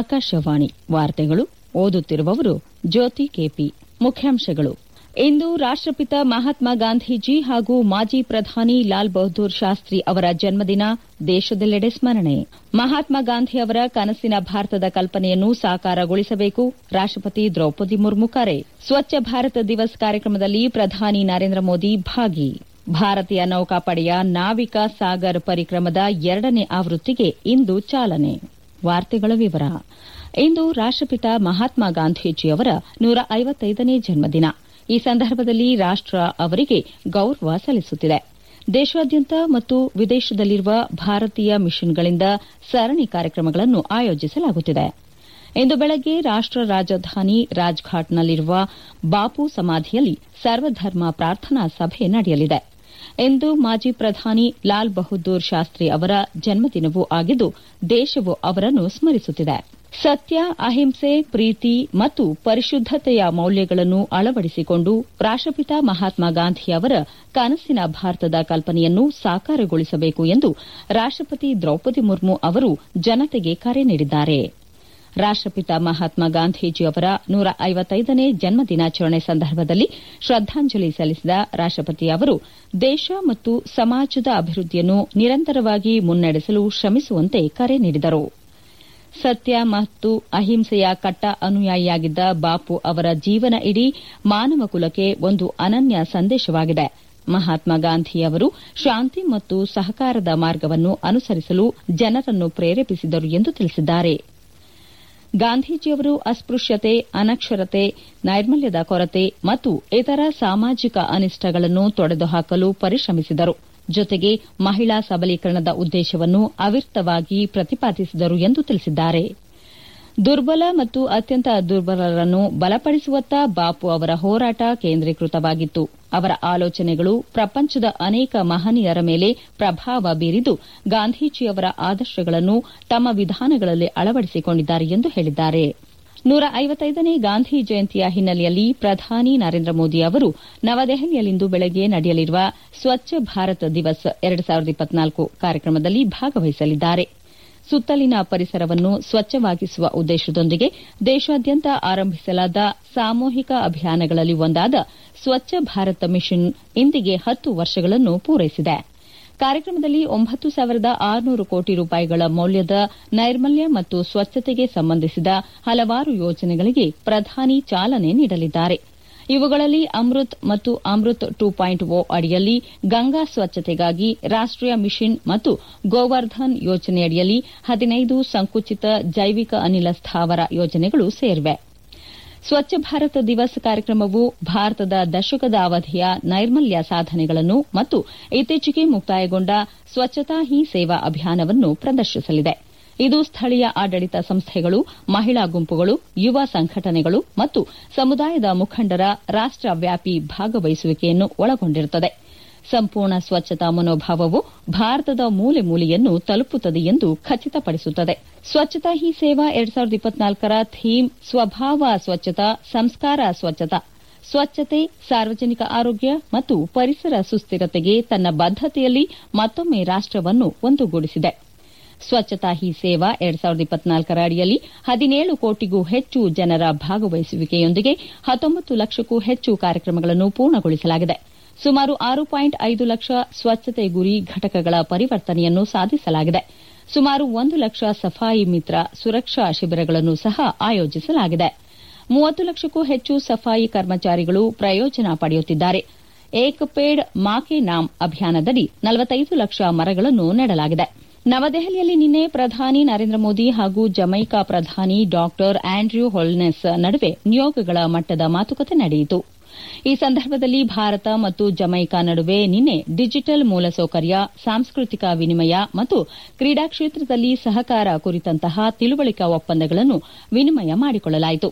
ಆಕಾಶವಾಣಿ ವಾರ್ತೆಗಳು ಓದುತ್ತಿರುವವರು ಜ್ಯೋತಿ ಕೆಪಿ ಮುಖ್ಯಾಂಶಗಳು ಇಂದು ರಾಷ್ಟಪಿತ ಮಹಾತ್ಮ ಗಾಂಧೀಜಿ ಹಾಗೂ ಮಾಜಿ ಪ್ರಧಾನಿ ಲಾಲ್ ಬಹದ್ದೂರ್ ಶಾಸ್ತ್ರಿ ಅವರ ಜನ್ಮದಿನ ದೇಶದೆಲ್ಲೆಡೆ ಸ್ಮರಣೆ ಮಹಾತ್ಮ ಗಾಂಧಿ ಅವರ ಕನಸಿನ ಭಾರತದ ಕಲ್ಪನೆಯನ್ನು ಸಾಕಾರಗೊಳಿಸಬೇಕು ರಾಷ್ಟಪತಿ ದ್ರೌಪದಿ ಮುರ್ಮು ಕರೆ ಸ್ವಚ್ಛ ಭಾರತ ದಿವಸ್ ಕಾರ್ಯಕ್ರಮದಲ್ಲಿ ಪ್ರಧಾನಿ ನರೇಂದ್ರ ಮೋದಿ ಭಾಗಿ ಭಾರತೀಯ ನೌಕಾಪಡೆಯ ನಾವಿಕ ಸಾಗರ್ ಪರಿಕ್ರಮದ ಎರಡನೇ ಆವೃತ್ತಿಗೆ ಇಂದು ಚಾಲನೆ ವಾರ್ತೆಗಳ ವಿವರ ಇಂದು ರಾಷ್ಟಪಿತ ಮಹಾತ್ಮ ಗಾಂಧೀಜಿ ಅವರ ನೂರ ಐವತ್ತೈದನೇ ಜನ್ಮದಿನ ಈ ಸಂದರ್ಭದಲ್ಲಿ ರಾಷ್ಟ ಅವರಿಗೆ ಗೌರವ ಸಲ್ಲಿಸುತ್ತಿದೆ ದೇಶಾದ್ಯಂತ ಮತ್ತು ವಿದೇಶದಲ್ಲಿರುವ ಭಾರತೀಯ ಮಿಷನ್ಗಳಿಂದ ಸರಣಿ ಕಾರ್ಯಕ್ರಮಗಳನ್ನು ಆಯೋಜಿಸಲಾಗುತ್ತಿದೆ ಇಂದು ಬೆಳಗ್ಗೆ ರಾಷ್ಟ ರಾಜಧಾನಿ ರಾಜ್ಘಾಟ್ನಲ್ಲಿರುವ ಬಾಪು ಸಮಾಧಿಯಲ್ಲಿ ಸರ್ವಧರ್ಮ ಪ್ರಾರ್ಥನಾ ಸಭೆ ನಡೆಯಲಿದೆ ಇಂದು ಮಾಜಿ ಪ್ರಧಾನಿ ಲಾಲ್ ಬಹದ್ದೂರ್ ಶಾಸ್ತ್ರಿ ಅವರ ಜನ್ಮದಿನವೂ ಆಗಿದ್ದು ದೇಶವು ಅವರನ್ನು ಸ್ಮರಿಸುತ್ತಿದೆ ಸತ್ಯ ಅಹಿಂಸೆ ಪ್ರೀತಿ ಮತ್ತು ಪರಿಶುದ್ದತೆಯ ಮೌಲ್ಯಗಳನ್ನು ಅಳವಡಿಸಿಕೊಂಡು ರಾಷ್ಟಪಿತ ಮಹಾತ್ಮ ಗಾಂಧಿ ಅವರ ಕನಸಿನ ಭಾರತದ ಕಲ್ಪನೆಯನ್ನು ಸಾಕಾರಗೊಳಿಸಬೇಕು ಎಂದು ರಾಷ್ಟಪತಿ ದ್ರೌಪದಿ ಮುರ್ಮು ಅವರು ಜನತೆಗೆ ಕರೆ ನೀಡಿದ್ದಾರೆ ರಾಷ್ಟಪಿತ ಮಹಾತ್ಮ ಗಾಂಧೀಜಿ ಅವರ ನೂರ ಐವತ್ತೈದನೇ ಜನ್ಮ ದಿನಾಚರಣೆ ಸಂದರ್ಭದಲ್ಲಿ ಶ್ರದ್ದಾಂಜಲಿ ಸಲ್ಲಿಸಿದ ರಾಷ್ಟಪತಿ ಅವರು ದೇಶ ಮತ್ತು ಸಮಾಜದ ಅಭಿವೃದ್ಧಿಯನ್ನು ನಿರಂತರವಾಗಿ ಮುನ್ನಡೆಸಲು ಶ್ರಮಿಸುವಂತೆ ಕರೆ ನೀಡಿದರು ಸತ್ಯ ಮತ್ತು ಅಹಿಂಸೆಯ ಕಟ್ಟ ಅನುಯಾಯಿಯಾಗಿದ್ದ ಬಾಪು ಅವರ ಜೀವನ ಇಡೀ ಮಾನವ ಕುಲಕ್ಕೆ ಒಂದು ಅನನ್ಯ ಸಂದೇಶವಾಗಿದೆ ಮಹಾತ್ಮ ಗಾಂಧಿಯವರು ಶಾಂತಿ ಮತ್ತು ಸಹಕಾರದ ಮಾರ್ಗವನ್ನು ಅನುಸರಿಸಲು ಜನರನ್ನು ಪ್ರೇರೇಪಿಸಿದರು ಎಂದು ತಿಳಿಸಿದ್ದಾರೆ ಗಾಂಧೀಜಿಯವರು ಅಸ್ಪೃಶ್ಯತೆ ಅನಕ್ಷರತೆ ನೈರ್ಮಲ್ಯದ ಕೊರತೆ ಮತ್ತು ಇತರ ಸಾಮಾಜಿಕ ಅನಿಷ್ಟಗಳನ್ನು ತೊಡೆದುಹಾಕಲು ಪರಿಶ್ರಮಿಸಿದರು ಜೊತೆಗೆ ಮಹಿಳಾ ಸಬಲೀಕರಣದ ಉದ್ದೇಶವನ್ನು ಅವಿರ್ತವಾಗಿ ಪ್ರತಿಪಾದಿಸಿದರು ಎಂದು ತಿಳಿಸಿದ್ದಾರೆ ದುರ್ಬಲ ಮತ್ತು ಅತ್ಯಂತ ದುರ್ಬಲರನ್ನು ಬಲಪಡಿಸುವತ್ತ ಬಾಪು ಅವರ ಹೋರಾಟ ಕೇಂದ್ರೀಕೃತವಾಗಿತ್ತು ಅವರ ಆಲೋಚನೆಗಳು ಪ್ರಪಂಚದ ಅನೇಕ ಮಹನೀಯರ ಮೇಲೆ ಪ್ರಭಾವ ಬೀರಿದ್ದು ಗಾಂಧೀಜಿಯವರ ಆದರ್ಶಗಳನ್ನು ತಮ್ಮ ವಿಧಾನಗಳಲ್ಲಿ ಅಳವಡಿಸಿಕೊಂಡಿದ್ದಾರೆ ಎಂದು ಹೇಳಿದ್ದಾರೆ ನೂರ ಐವತ್ತೈದನೇ ಗಾಂಧಿ ಜಯಂತಿಯ ಹಿನ್ನೆಲೆಯಲ್ಲಿ ಪ್ರಧಾನಿ ನರೇಂದ್ರ ಮೋದಿ ಅವರು ನವದೆಹಲಿಯಲ್ಲಿಂದು ಬೆಳಗ್ಗೆ ನಡೆಯಲಿರುವ ಸ್ವಚ್ಛ ಭಾರತ ದಿವಸ್ ಎರಡು ಸಾವಿರದ ಇಪ್ಪತ್ನಾಲ್ಕು ಕಾರ್ಯಕ್ರಮದಲ್ಲಿ ಭಾಗವಹಿಸಲಿದ್ದಾರೆ ಸುತ್ತಲಿನ ಪರಿಸರವನ್ನು ಸ್ವಚ್ಛವಾಗಿಸುವ ಉದ್ದೇಶದೊಂದಿಗೆ ದೇಶಾದ್ಯಂತ ಆರಂಭಿಸಲಾದ ಸಾಮೂಹಿಕ ಅಭಿಯಾನಗಳಲ್ಲಿ ಒಂದಾದ ಸ್ವಚ್ಛ ಭಾರತ ಮಿಷನ್ ಇಂದಿಗೆ ಹತ್ತು ವರ್ಷಗಳನ್ನು ಪೂರೈಸಿದೆ ಕಾರ್ಯಕ್ರಮದಲ್ಲಿ ಒಂಬತ್ತು ಸಾವಿರದ ಆರುನೂರು ಕೋಟಿ ರೂಪಾಯಿಗಳ ಮೌಲ್ಯದ ನೈರ್ಮಲ್ಯ ಮತ್ತು ಸ್ವಚ್ಛತೆಗೆ ಸಂಬಂಧಿಸಿದ ಹಲವಾರು ಯೋಜನೆಗಳಿಗೆ ಪ್ರಧಾನಿ ಚಾಲನೆ ನೀಡಲಿದ್ದಾರೆ ಇವುಗಳಲ್ಲಿ ಅಮೃತ್ ಮತ್ತು ಅಮೃತ್ ಟೂ ಪಾಯಿಂಟ್ ಓ ಅಡಿಯಲ್ಲಿ ಗಂಗಾ ಸ್ವಚ್ಛತೆಗಾಗಿ ರಾಷ್ಟೀಯ ಮಿಷನ್ ಮತ್ತು ಗೋವರ್ಧನ್ ಯೋಜನೆಯಡಿಯಲ್ಲಿ ಹದಿನೈದು ಸಂಕುಚಿತ ಜೈವಿಕ ಅನಿಲ ಸ್ಥಾವರ ಯೋಜನೆಗಳು ಸೇರಿವೆ ಸ್ವಚ್ಛ ಭಾರತ ದಿವಸ್ ಕಾರ್ಯಕ್ರಮವು ಭಾರತದ ದಶಕದ ಅವಧಿಯ ನೈರ್ಮಲ್ಯ ಸಾಧನೆಗಳನ್ನು ಮತ್ತು ಇತ್ತೀಚೆಗೆ ಮುಕ್ತಾಯಗೊಂಡ ಸ್ವಚ್ಛತಾ ಹಿ ಸೇವಾ ಅಭಿಯಾನವನ್ನು ಪ್ರದರ್ಶಿಸಲಿದೆ ಇದು ಸ್ಥಳೀಯ ಆಡಳಿತ ಸಂಸ್ಥೆಗಳು ಮಹಿಳಾ ಗುಂಪುಗಳು ಯುವ ಸಂಘಟನೆಗಳು ಮತ್ತು ಸಮುದಾಯದ ಮುಖಂಡರ ರಾಷ್ಟವ್ಯಾಪಿ ಭಾಗವಹಿಸುವಿಕೆಯನ್ನು ಒಳಗೊಂಡಿರುತ್ತದೆ ಸಂಪೂರ್ಣ ಸ್ವಚ್ಛತಾ ಮನೋಭಾವವು ಭಾರತದ ಮೂಲೆ ಮೂಲೆಯನ್ನು ತಲುಪುತ್ತದೆ ಎಂದು ಖಚಿತಪಡಿಸುತ್ತದೆ ಸ್ವಚ್ಛತಾ ಹಿ ಸೇವಾ ಎರಡ್ ಸಾವಿರದ ಇಪ್ಪತ್ನಾಲ್ಕರ ಥೀಮ್ ಸ್ವಭಾವ ಸ್ವಚ್ಛತಾ ಸಂಸ್ಕಾರ ಸ್ವಚ್ಛತಾ ಸ್ವಚ್ಛತೆ ಸಾರ್ವಜನಿಕ ಆರೋಗ್ಯ ಮತ್ತು ಪರಿಸರ ಸುಸ್ಥಿರತೆಗೆ ತನ್ನ ಬದ್ದತೆಯಲ್ಲಿ ಮತ್ತೊಮ್ಮೆ ರಾಷ್ಟವನ್ನು ಒಂದುಗೂಡಿಸಿದೆ ಸ್ವಚ್ಛತಾ ಹಿ ಸೇವಾ ಎರಡ್ ಸಾವಿರದ ಇಪ್ಪತ್ನಾಲ್ಕರ ಅಡಿಯಲ್ಲಿ ಹದಿನೇಳು ಕೋಟಿಗೂ ಹೆಚ್ಚು ಜನರ ಭಾಗವಹಿಸುವಿಕೆಯೊಂದಿಗೆ ಹತ್ತೊಂಬತ್ತು ಲಕ್ಷಕ್ಕೂ ಹೆಚ್ಚು ಕಾರ್ಯಕ್ರಮಗಳನ್ನು ಪೂರ್ಣಗೊಳಿಸಲಾಗಿದೆ ಸುಮಾರು ಆರು ಪಾಯಿಂಟ್ ಐದು ಲಕ್ಷ ಸ್ವಚ್ಛತೆ ಗುರಿ ಘಟಕಗಳ ಪರಿವರ್ತನೆಯನ್ನು ಸಾಧಿಸಲಾಗಿದೆ ಸುಮಾರು ಒಂದು ಲಕ್ಷ ಸಫಾಯಿ ಮಿತ್ರ ಸುರಕ್ಷಾ ಶಿಬಿರಗಳನ್ನು ಸಹ ಆಯೋಜಿಸಲಾಗಿದೆ ಮೂವತ್ತು ಲಕ್ಷಕ್ಕೂ ಹೆಚ್ಚು ಸಫಾಯಿ ಕರ್ಮಚಾರಿಗಳು ಪ್ರಯೋಜನ ಪಡೆಯುತ್ತಿದ್ದಾರೆ ಏಕ್ ಪೇಡ್ ಮಾಕೆ ನಾಮ್ ಅಭಿಯಾನದಡಿ ನಲವತ್ತೈದು ಲಕ್ಷ ಮರಗಳನ್ನು ನೆಡಲಾಗಿದೆ ನವದೆಹಲಿಯಲ್ಲಿ ನಿನ್ನೆ ಪ್ರಧಾನಿ ನರೇಂದ್ರ ಮೋದಿ ಹಾಗೂ ಜಮೈಕಾ ಪ್ರಧಾನಿ ಡಾ ಆಂಡ್ರ್ಯೂ ಹೊಲ್ನೆಸ್ ನಡುವೆ ನಿಯೋಗಗಳ ಮಟ್ಟದ ಮಾತುಕತೆ ನಡೆಯಿತು ಈ ಸಂದರ್ಭದಲ್ಲಿ ಭಾರತ ಮತ್ತು ಜಮೈಕಾ ನಡುವೆ ನಿನ್ನೆ ಡಿಜಿಟಲ್ ಮೂಲಸೌಕರ್ಯ ಸಾಂಸ್ಕೃತಿಕ ವಿನಿಮಯ ಮತ್ತು ಕ್ರೀಡಾ ಕ್ಷೇತ್ರದಲ್ಲಿ ಸಹಕಾರ ಕುರಿತಂತಹ ತಿಳುವಳಿಕಾ ಒಪ್ಪಂದಗಳನ್ನು ವಿನಿಮಯ ಮಾಡಿಕೊಳ್ಳಲಾಯಿತು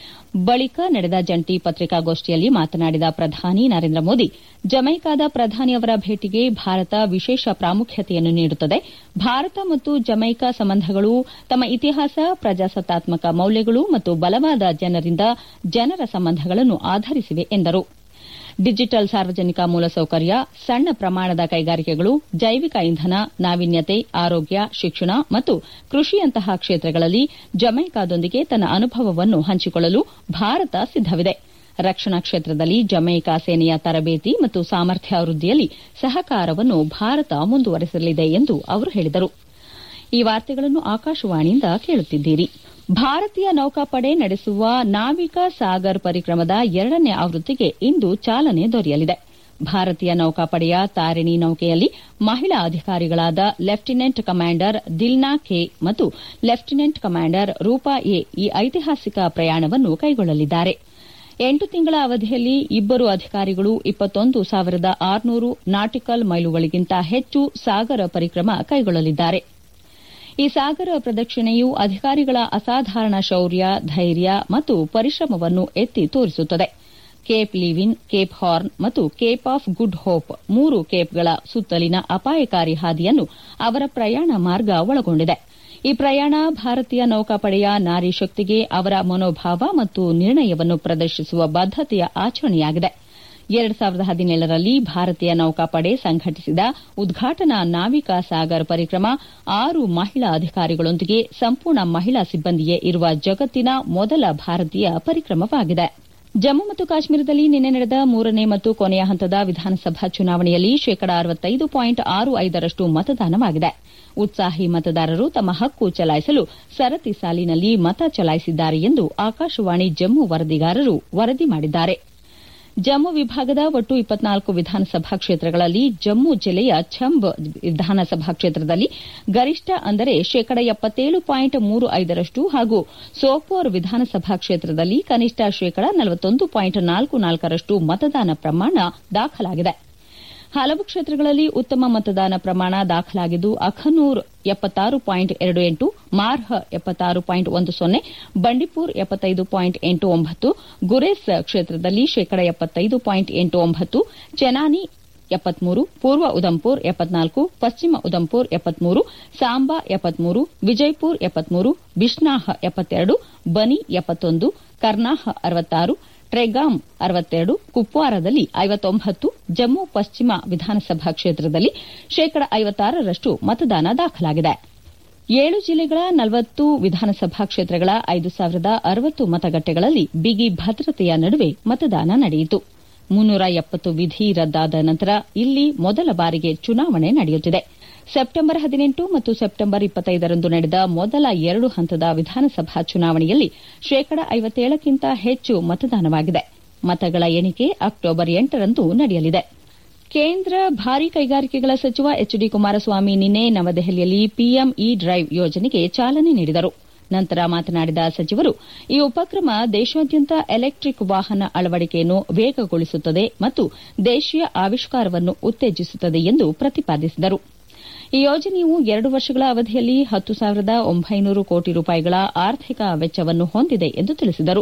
ಬಳಿಕ ನಡೆದ ಜಂಟಿ ಪತ್ರಿಕಾಗೋಷ್ಠಿಯಲ್ಲಿ ಮಾತನಾಡಿದ ಪ್ರಧಾನಿ ನರೇಂದ್ರ ಮೋದಿ ಜಮೈಕಾದ ಪ್ರಧಾನಿಯವರ ಭೇಟಿಗೆ ಭಾರತ ವಿಶೇಷ ಪ್ರಾಮುಖ್ಯತೆಯನ್ನು ನೀಡುತ್ತದೆ ಭಾರತ ಮತ್ತು ಜಮೈಕಾ ಸಂಬಂಧಗಳು ತಮ್ಮ ಇತಿಹಾಸ ಪ್ರಜಾಸತ್ತಾತ್ಮಕ ಮೌಲ್ಯಗಳು ಮತ್ತು ಬಲವಾದ ಜನರಿಂದ ಜನರ ಸಂಬಂಧಗಳನ್ನು ಆಧರಿಸಿವೆ ಎಂದರು ಡಿಜಿಟಲ್ ಸಾರ್ವಜನಿಕ ಮೂಲಸೌಕರ್ಯ ಸಣ್ಣ ಪ್ರಮಾಣದ ಕೈಗಾರಿಕೆಗಳು ಜೈವಿಕ ಇಂಧನ ನಾವೀನ್ಯತೆ ಆರೋಗ್ಯ ಶಿಕ್ಷಣ ಮತ್ತು ಕೃಷಿಯಂತಹ ಕ್ಷೇತ್ರಗಳಲ್ಲಿ ಜಮೈಕಾದೊಂದಿಗೆ ತನ್ನ ಅನುಭವವನ್ನು ಹಂಚಿಕೊಳ್ಳಲು ಭಾರತ ಸಿದ್ದವಿದೆ ರಕ್ಷಣಾ ಕ್ಷೇತ್ರದಲ್ಲಿ ಜಮೈಕಾ ಸೇನೆಯ ತರಬೇತಿ ಮತ್ತು ಸಾಮರ್ಥ್ಯ ವೃದ್ಧಿಯಲ್ಲಿ ಸಹಕಾರವನ್ನು ಭಾರತ ಮುಂದುವರೆಸಲಿದೆ ಎಂದು ಅವರು ಹೇಳಿದರು ಈ ವಾರ್ತೆಗಳನ್ನು ಆಕಾಶವಾಣಿಯಿಂದ ಕೇಳುತ್ತಿದ್ದೀರಿ ಭಾರತೀಯ ನೌಕಾಪಡೆ ನಡೆಸುವ ನಾವಿಕ ಸಾಗರ್ ಪರಿಕ್ರಮದ ಎರಡನೇ ಆವೃತ್ತಿಗೆ ಇಂದು ಚಾಲನೆ ದೊರೆಯಲಿದೆ ಭಾರತೀಯ ನೌಕಾಪಡೆಯ ತಾರಿಣಿ ನೌಕೆಯಲ್ಲಿ ಮಹಿಳಾ ಅಧಿಕಾರಿಗಳಾದ ಲೆಫ್ಟಿನೆಂಟ್ ಕಮಾಂಡರ್ ದಿಲ್ನಾ ಕೆ ಮತ್ತು ಲೆಫ್ಟಿನೆಂಟ್ ಕಮಾಂಡರ್ ರೂಪಾ ಎ ಈ ಐತಿಹಾಸಿಕ ಪ್ರಯಾಣವನ್ನು ಕೈಗೊಳ್ಳಲಿದ್ದಾರೆ ಎಂಟು ತಿಂಗಳ ಅವಧಿಯಲ್ಲಿ ಇಬ್ಬರು ಅಧಿಕಾರಿಗಳು ಇಪ್ಪತ್ತೊಂದು ಸಾವಿರದ ಆರುನೂರು ನಾಟಿಕಲ್ ಮೈಲುಗಳಿಗಿಂತ ಹೆಚ್ಚು ಸಾಗರ ಪರಿಕ್ರಮ ಕೈಗೊಳ್ಳಲಿದ್ದಾರೆ ಈ ಸಾಗರ ಪ್ರದಕ್ಷಿಣೆಯು ಅಧಿಕಾರಿಗಳ ಅಸಾಧಾರಣ ಶೌರ್ಯ ಧೈರ್ಯ ಮತ್ತು ಪರಿಶ್ರಮವನ್ನು ಎತ್ತಿ ತೋರಿಸುತ್ತದೆ ಕೇಪ್ ಲೀವಿನ್ ಕೇಪ್ ಹಾರ್ನ್ ಮತ್ತು ಕೇಪ್ ಆಫ್ ಗುಡ್ ಹೋಪ್ ಮೂರು ಕೇಪ್ಗಳ ಸುತ್ತಲಿನ ಅಪಾಯಕಾರಿ ಹಾದಿಯನ್ನು ಅವರ ಪ್ರಯಾಣ ಮಾರ್ಗ ಒಳಗೊಂಡಿದೆ ಈ ಪ್ರಯಾಣ ಭಾರತೀಯ ನೌಕಾಪಡೆಯ ನಾರಿ ಶಕ್ತಿಗೆ ಅವರ ಮನೋಭಾವ ಮತ್ತು ನಿರ್ಣಯವನ್ನು ಪ್ರದರ್ಶಿಸುವ ಬದ್ದತೆಯ ಆಚರಣೆಯಾಗಿದೆ ಎರಡು ಸಾವಿರದ ಹದಿನೇಳರಲ್ಲಿ ಭಾರತೀಯ ನೌಕಾಪಡೆ ಸಂಘಟಿಸಿದ ಉದ್ಘಾಟನಾ ನಾವಿಕಾ ಸಾಗರ್ ಪರಿಕ್ರಮ ಆರು ಮಹಿಳಾ ಅಧಿಕಾರಿಗಳೊಂದಿಗೆ ಸಂಪೂರ್ಣ ಮಹಿಳಾ ಸಿಬ್ಬಂದಿಯೇ ಇರುವ ಜಗತ್ತಿನ ಮೊದಲ ಭಾರತೀಯ ಪರಿಕ್ರಮವಾಗಿದೆ ಜಮ್ಮು ಮತ್ತು ಕಾಶ್ಮೀರದಲ್ಲಿ ನಿನ್ನೆ ನಡೆದ ಮೂರನೇ ಮತ್ತು ಕೊನೆಯ ಹಂತದ ವಿಧಾನಸಭಾ ಚುನಾವಣೆಯಲ್ಲಿ ಶೇಕಡ ಅರವತ್ತೈದು ಪಾಯಿಂಟ್ ಆರು ಐದರಷ್ಟು ಮತದಾನವಾಗಿದೆ ಉತ್ಸಾಹಿ ಮತದಾರರು ತಮ್ಮ ಹಕ್ಕು ಚಲಾಯಿಸಲು ಸರತಿ ಸಾಲಿನಲ್ಲಿ ಮತ ಚಲಾಯಿಸಿದ್ದಾರೆ ಎಂದು ಆಕಾಶವಾಣಿ ಜಮ್ಮು ವರದಿಗಾರರು ವರದಿ ಮಾಡಿದ್ದಾರೆ ಜಮ್ಮು ವಿಭಾಗದ ಒಟ್ಟು ಇಪ್ಪತ್ನಾಲ್ಕು ವಿಧಾನಸಭಾ ಕ್ಷೇತ್ರಗಳಲ್ಲಿ ಜಮ್ಮು ಜಿಲ್ಲೆಯ ಛಂಬ್ ವಿಧಾನಸಭಾ ಕ್ಷೇತ್ರದಲ್ಲಿ ಗರಿಷ್ಠ ಅಂದರೆ ಶೇಕಡ ಎಪ್ಪತ್ತೇಳು ಪಾಯಿಂಟ್ ಮೂರು ಐದರಷ್ಟು ಹಾಗೂ ಸೋಪೋರ್ ವಿಧಾನಸಭಾ ಕ್ಷೇತ್ರದಲ್ಲಿ ಕನಿಷ್ಠ ಶೇಕಡ ನಲವತ್ತೊಂದು ಪಾಯಿಂಟ್ ನಾಲ್ಕು ನಾಲ್ಕರಷ್ಟು ಮತದಾನ ಪ್ರಮಾಣ ದಾಖಲಾಗಿದೆ ಹಲವು ಕ್ಷೇತ್ರಗಳಲ್ಲಿ ಉತ್ತಮ ಮತದಾನ ಪ್ರಮಾಣ ದಾಖಲಾಗಿದ್ದು ಅಖನೂರ್ ಎಪ್ಪತ್ತಾರು ಪಾಯಿಂಟ್ ಎರಡು ಎಂಟು ಮಾರ್ಹ್ ಎಪ್ಪತ್ತಾರು ಪಾಯಿಂಟ್ ಒಂದು ಸೊನ್ನೆ ಬಂಡಿಪುರ್ ಎಪ್ಪತ್ತೈದು ಪಾಯಿಂಟ್ ಎಂಟು ಒಂಬತ್ತು ಗುರೇಸ್ ಕ್ಷೇತ್ರದಲ್ಲಿ ಶೇಕಡ ಎಪ್ಪತ್ತೈದು ಪಾಯಿಂಟ್ ಎಂಟು ಒಂಬತ್ತು ಚೆನಾನಿ ಎಪ್ಪತ್ಮೂರು ಪೂರ್ವ ಉದಂಪುರ್ ಎಪ್ಪತ್ನಾಲ್ಕು ಪಶ್ಚಿಮ ಉದಂಪುರ್ ಎಪ್ಪತ್ಮೂರು ಸಾಂಬಾ ಎಪ್ಪತ್ಮೂರು ವಿಜಯಪುರ್ ಎಪ್ಪತ್ಮೂರು ಬಿಷ್ನಾಹ್ ಎಪ್ಪತ್ತೆರಡು ಬನಿ ಎಪ್ಪತ್ತೊಂದು ಕರ್ನಾಹ್ ಅರವತ್ತಾರು ಟ್ರೆಗಾಮ್ ಅರವತ್ತೆರಡು ಕುಪ್ವಾರದಲ್ಲಿ ಐವತ್ತೊಂಬತ್ತು ಜಮ್ಮು ಪಶ್ಚಿಮ ವಿಧಾನಸಭಾ ಕ್ಷೇತ್ರದಲ್ಲಿ ಶೇಕಡ ಐವತ್ತಾರರಷ್ಟು ಮತದಾನ ದಾಖಲಾಗಿದೆ ಏಳು ಜಿಲ್ಲೆಗಳ ನಲವತ್ತು ವಿಧಾನಸಭಾ ಕ್ಷೇತ್ರಗಳ ಐದು ಸಾವಿರದ ಅರವತ್ತು ಮತಗಟ್ಟೆಗಳಲ್ಲಿ ಬಿಗಿ ಭದ್ರತೆಯ ನಡುವೆ ಮತದಾನ ನಡೆಯಿತು ಮುನ್ನೂರ ಎಪ್ಪತ್ತು ವಿಧಿ ರದ್ದಾದ ನಂತರ ಇಲ್ಲಿ ಮೊದಲ ಬಾರಿಗೆ ಚುನಾವಣೆ ನಡೆಯುತ್ತಿದೆ ಸೆಪ್ಟೆಂಬರ್ ಹದಿನೆಂಟು ಮತ್ತು ಸೆಪ್ಟೆಂಬರ್ ಇಪ್ಪತ್ತೈದರಂದು ನಡೆದ ಮೊದಲ ಎರಡು ಹಂತದ ವಿಧಾನಸಭಾ ಚುನಾವಣೆಯಲ್ಲಿ ಶೇಕಡ ಐವತ್ತೇಳಕ್ಕಿಂತ ಹೆಚ್ಚು ಮತದಾನವಾಗಿದೆ ಮತಗಳ ಎಣಿಕೆ ಅಕ್ಟೋಬರ್ ಎಂಟರಂದು ನಡೆಯಲಿದೆ ಕೇಂದ್ರ ಭಾರೀ ಕೈಗಾರಿಕೆಗಳ ಸಚಿವ ಎಚ್ ಡಿ ಕುಮಾರಸ್ವಾಮಿ ನಿನ್ನೆ ನವದೆಹಲಿಯಲ್ಲಿ ಪಿಎಂ ಇ ಡ್ರೈವ್ ಯೋಜನೆಗೆ ಚಾಲನೆ ನೀಡಿದರು ನಂತರ ಮಾತನಾಡಿದ ಸಚಿವರು ಈ ಉಪಕ್ರಮ ದೇಶಾದ್ಯಂತ ಎಲೆಕ್ಟಿಕ್ ವಾಹನ ಅಳವಡಿಕೆಯನ್ನು ವೇಗಗೊಳಿಸುತ್ತದೆ ಮತ್ತು ದೇಶೀಯ ಆವಿಷ್ಕಾರವನ್ನು ಉತ್ತೇಜಿಸುತ್ತದೆ ಎಂದು ಪ್ರತಿಪಾದಿಸಿದರು ಈ ಯೋಜನೆಯು ಎರಡು ವರ್ಷಗಳ ಅವಧಿಯಲ್ಲಿ ಹತ್ತು ಸಾವಿರದ ಒಂಬೈನೂರು ಕೋಟಿ ರೂಪಾಯಿಗಳ ಆರ್ಥಿಕ ವೆಚ್ಚವನ್ನು ಹೊಂದಿದೆ ಎಂದು ತಿಳಿಸಿದರು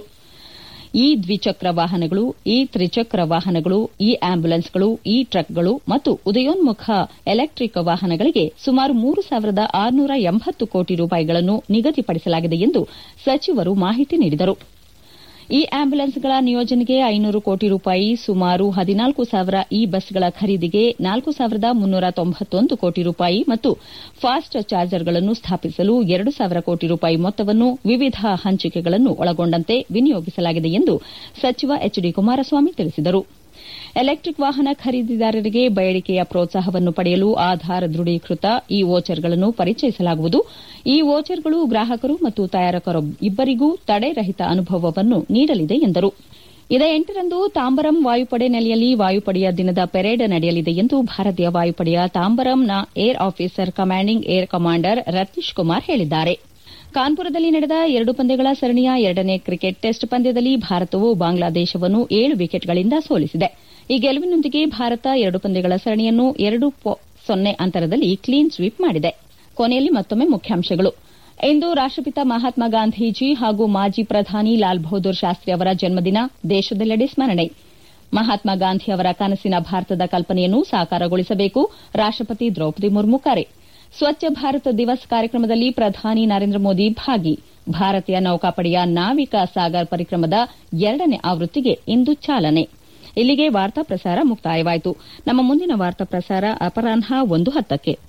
ಇ ದ್ವಿಚಕ್ರ ವಾಹನಗಳು ಇ ತ್ರಿಚಕ್ರ ವಾಹನಗಳು ಇ ಆಂಬ್ಯುಲೆನ್ಸ್ಗಳು ಇ ಟ್ರಕ್ಗಳು ಮತ್ತು ಉದಯೋನ್ಮುಖ ಎಲೆಕ್ಟಿಕ್ ವಾಹನಗಳಿಗೆ ಸುಮಾರು ಮೂರು ಸಾವಿರದ ಆರುನೂರ ಎಂಬತ್ತು ಕೋಟಿ ರೂಪಾಯಿಗಳನ್ನು ನಿಗದಿಪಡಿಸಲಾಗಿದೆ ಎಂದು ಸಚಿವರು ಮಾಹಿತಿ ನೀಡಿದರು ಇ ಆಂಬ್ಯುಲೆನ್ಸ್ಗಳ ನಿಯೋಜನೆಗೆ ಐನೂರು ಕೋಟಿ ರೂಪಾಯಿ ಸುಮಾರು ಹದಿನಾಲ್ಕು ಸಾವಿರ ಇ ಬಸ್ಗಳ ಖರೀದಿಗೆ ನಾಲ್ಕು ಸಾವಿರದ ಮುನ್ನೂರ ತೊಂಬತ್ತೊಂದು ಕೋಟಿ ರೂಪಾಯಿ ಮತ್ತು ಫಾಸ್ಟ್ ಚಾರ್ಜರ್ಗಳನ್ನು ಸ್ಥಾಪಿಸಲು ಎರಡು ಸಾವಿರ ಕೋಟಿ ರೂಪಾಯಿ ಮೊತ್ತವನ್ನು ವಿವಿಧ ಹಂಚಿಕೆಗಳನ್ನು ಒಳಗೊಂಡಂತೆ ವಿನಿಯೋಗಿಸಲಾಗಿದೆ ಎಂದು ಸಚಿವ ಎಚ್ ಡಿ ಕುಮಾರಸ್ವಾಮಿ ತಿಳಿಸಿದರು ಎಲೆಕ್ಟಿಕ್ ವಾಹನ ಖರೀದಿದಾರರಿಗೆ ಬೇಡಿಕೆಯ ಪ್ರೋತ್ಸಾಹವನ್ನು ಪಡೆಯಲು ಆಧಾರ್ ದೃಢೀಕೃತ ಇ ವೋಚರ್ಗಳನ್ನು ಪರಿಚಯಿಸಲಾಗುವುದು ಈ ವೋಚರ್ಗಳು ಗ್ರಾಹಕರು ಮತ್ತು ತಯಾರಕರಿಬ್ಬರಿಗೂ ತಡೆರಹಿತ ಅನುಭವವನ್ನು ನೀಡಲಿದೆ ಎಂದರು ಇದೇ ಎಂಟರಂದು ತಾಂಬರಂ ವಾಯುಪಡೆ ನೆಲೆಯಲ್ಲಿ ವಾಯುಪಡೆಯ ದಿನದ ಪೆರೇಡ್ ನಡೆಯಲಿದೆ ಎಂದು ಭಾರತೀಯ ವಾಯುಪಡೆಯ ತಾಂಬರಂನ air officer commanding air commander Ratheesh Kumar ಹೇಳಿದ್ದಾರೆ ಕಾನ್ಪುರದಲ್ಲಿ ನಡೆದ ಎರಡು ಪಂದ್ಯಗಳ ಸರಣಿಯ ಎರಡನೇ ಕ್ರಿಕೆಟ್ ಟೆಸ್ಟ್ ಪಂದ್ಯದಲ್ಲಿ ಭಾರತವು ಬಾಂಗ್ಲಾದೇಶವನ್ನು ಏಳು ವಿಕೆಟ್ಗಳಿಂದ ಸೋಲಿಸಿದೆ ಈ ಗೆಲುವಿನೊಂದಿಗೆ ಭಾರತ ಎರಡು ಪಂದ್ಯಗಳ ಸರಣಿಯನ್ನು ಎರಡು ಸೊನ್ನೆ ಅಂತರದಲ್ಲಿ ಕ್ಲೀನ್ ಸ್ವೀಪ್ ಮಾಡಿದೆ ಕೊನೆಯಲ್ಲಿ ಮತ್ತೊಮ್ಮೆ ಮುಖ್ಯಾಂಶಗಳು ಇಂದು ರಾಷ್ಟಪಿತ ಮಹಾತ್ಮ ಗಾಂಧೀಜಿ ಹಾಗೂ ಮಾಜಿ ಪ್ರಧಾನಿ ಲಾಲ್ ಬಹದ್ದೂರ್ ಶಾಸ್ತ್ರಿ ಅವರ ಜನ್ಮದಿನ ದೇಶದೆಲ್ಲೆಡೆ ಸ್ಮರಣೆ ಮಹಾತ್ಮ ಗಾಂಧಿ ಅವರ ಕನಸಿನ ಭಾರತದ ಕಲ್ಪನೆಯನ್ನು ಸಾಕಾರಗೊಳಿಸಬೇಕು ರಾಷ್ಟಪತಿ ದ್ರೌಪದಿ ಮುರ್ಮು ಕರೆ ಸ್ವಚ್ಛ ಭಾರತ್ ದಿವಸ್ ಕಾರ್ಯಕ್ರಮದಲ್ಲಿ ಪ್ರಧಾನಿ ನರೇಂದ್ರ ಮೋದಿ ಭಾಗಿ ಭಾರತೀಯ ನೌಕಾಪಡೆಯ ನಾವಿಕಾ ಸಾಗರ್ ಪರಿಕ್ರಮದ ಎರಡನೇ ಆವೃತ್ತಿಗೆ ಇಂದು ಚಾಲನೆ ಇಲ್ಲಿಗೆ ವಾರ್ತಾ ಪ್ರಸಾರ ಮುಕ್ತಾಯವಾಯಿತು ನಮ್ಮ ಮುಂದಿನ ವಾರ್ತಾ ಪ್ರಸಾರ ಅಪರಾಹ್ನ ಒಂದು ಹತ್ತಕ್ಕೆ